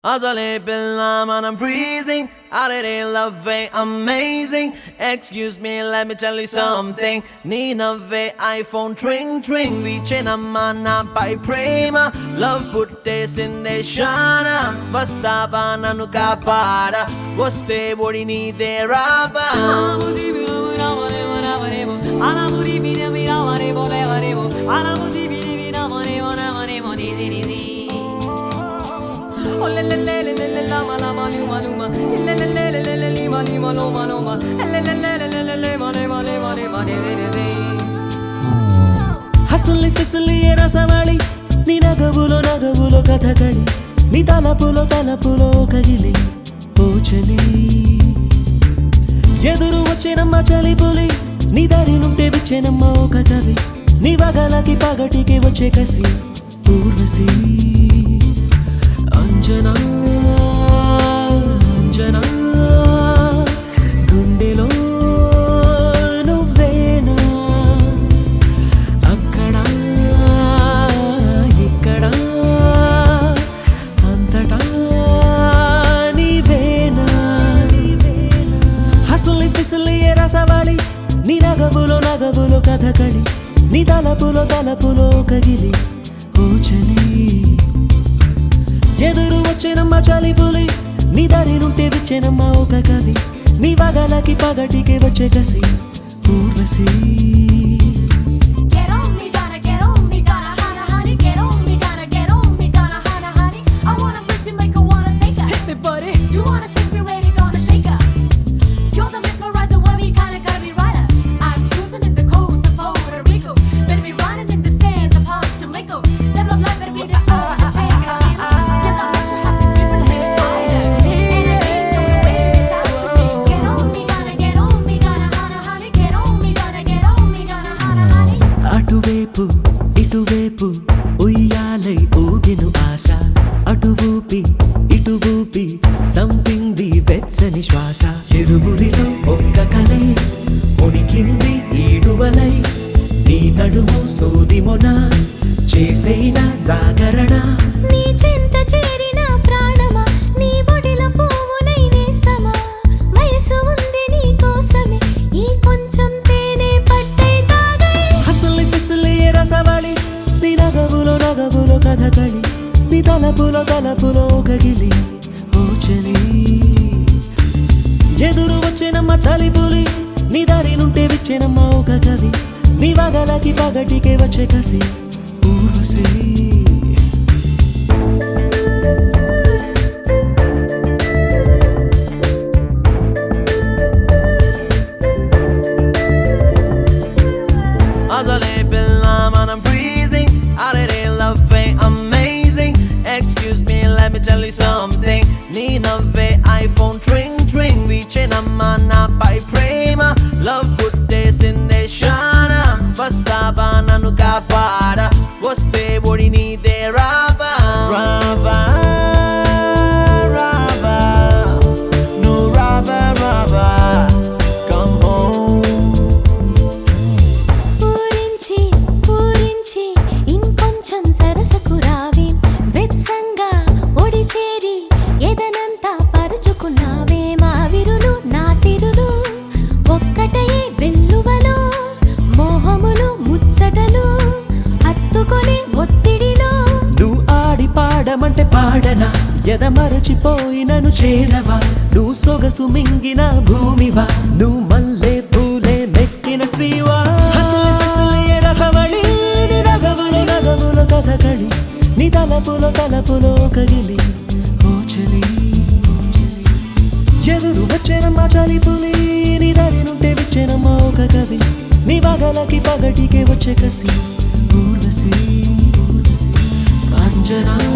Azale Billam and I'm freezing. Out of their love way amazing. Excuse me, let me tell you something. Nina way iPhone tring tring. Reaching a mana by prema. Love put this in the shana. Vastava nanu kapada. Vaste body need their raba. హసుల్ని ఫిసుల్ని ఏ రసవాళి నీ నగవులో నగవులో కథకళి నీ తలపులో తలపులో కగిలి ఓ చలి ఎదురు వచ్చేనమ్మ చలి పులి నీ దారి నుంటే విచ్చేనమ్మ ఒక కవి నీ వగలకి పగటికి వచ్చే కసి ఊర్వశి అంజనా అంజనా గుండెలో నువ్వేనా అక్కడ ఇక్కడ అంతటా నీవేనా హసులి ఫిసులి ఏ రసవాలి నీ నగవులో నగవులో కథకళి నీ తలపులో తలపులో కగిలి ఓ చలి ఎదురు వచ్చేనమ్మ చలి పులి నీ దారి నుంటే విచ్చేనమ్మ ఒక కవి నీ వగలకి పగటికి వచ్చే కసి Urvashi Get on me, gotta get on me, gotta hana honey. Get on me, gotta get on me, gotta hana honey. I wanna put you, make her wanna take her. Hit me, buddy. You wanna take me, ready, gonna shake her. You're the mesmerizer, where we kinda gotta be right up. I'm cruising in the coast of Puerto Rico. Better be riding in the sands of Palm Jamaica. That love life better be the undertaker. Till I let you have this different nigga tighter. And I ain't know the way you reach out to me. Get on me, gotta get on me, gotta hana honey. Get on me, gotta get on me, gotta hana honey. అటువైపు ఇటువైపు ఉయ్యాలై ఊగిను ఆశ అటు ఊపి ఇటు ఊపి చంపింది వెచ్చని శ్వాస ఇరువురిలో ఒక్క కలై ఉనికింది ఈడువలై నీ నడుము సోదిమొన చేసేన జాగరణ నీ చెంత చేరిన ప్రాణమా నీ ఒడిలో పువ్వునై నేస్తమా వయసు ఉంది నీ కోసమే ఈ కొంచెం తేనె పట్టై తాగై హసలి ఫిసలి ఏ రసవళి నీ నగవులో నగవులో కథకళి నీ తలపులో తలపులో కగిలి ఓ చలి ఎదురు వచ్చేనమ్మ చలి పులి నీ దారి నుంటే విచ్చేనమ్మ ఒక కవి నీ వగలకి పగటికే వచ్చే కసి Urvashi Azale Billam and I'm freezing. Out of their love way amazing. Excuse me, let me tell you something. Nina way iPhone tring tring. Reaching a mana by prema. Love put this in the shana. Vastava nanu kapada. Vaste body need their raba. Raba. Raba. No raba, raba. Come home. ఊరించి ఊరించి ఇంకొంచెం సరసకు రావే వెచ్చంగా ఒడి చేరి ఎదనంతా పరుచుకున్నావే మా విరులు నా సిరులు ఒక్కటయే వెల్లువలో మోహములు ముచ్చటలు హత్తుకొని ఒత్తిడిలో నువ్వు ఆడి పాడమంటే పాడనా ఎద మరచిపోయి నన్ను చేరవా నువ్వు సొగసు మింగిన భూమివా నువ్వు మల్లె పూలే మెక్కిన స్త్రీవా హసలి ఫసలి ఏ రసవళి నీ రసవళి నగములో కథకళి నీ తలపులో తలపులో కగిలి ఓ చలి ఎదురు వచ్చేనమ్మ చలి పులి నీ దారి నుంటే విచ్చేనమ్మ ఒక కవి నీ వగలకి పగటికే వచ్చే కసి ఊర్వశి అంజనా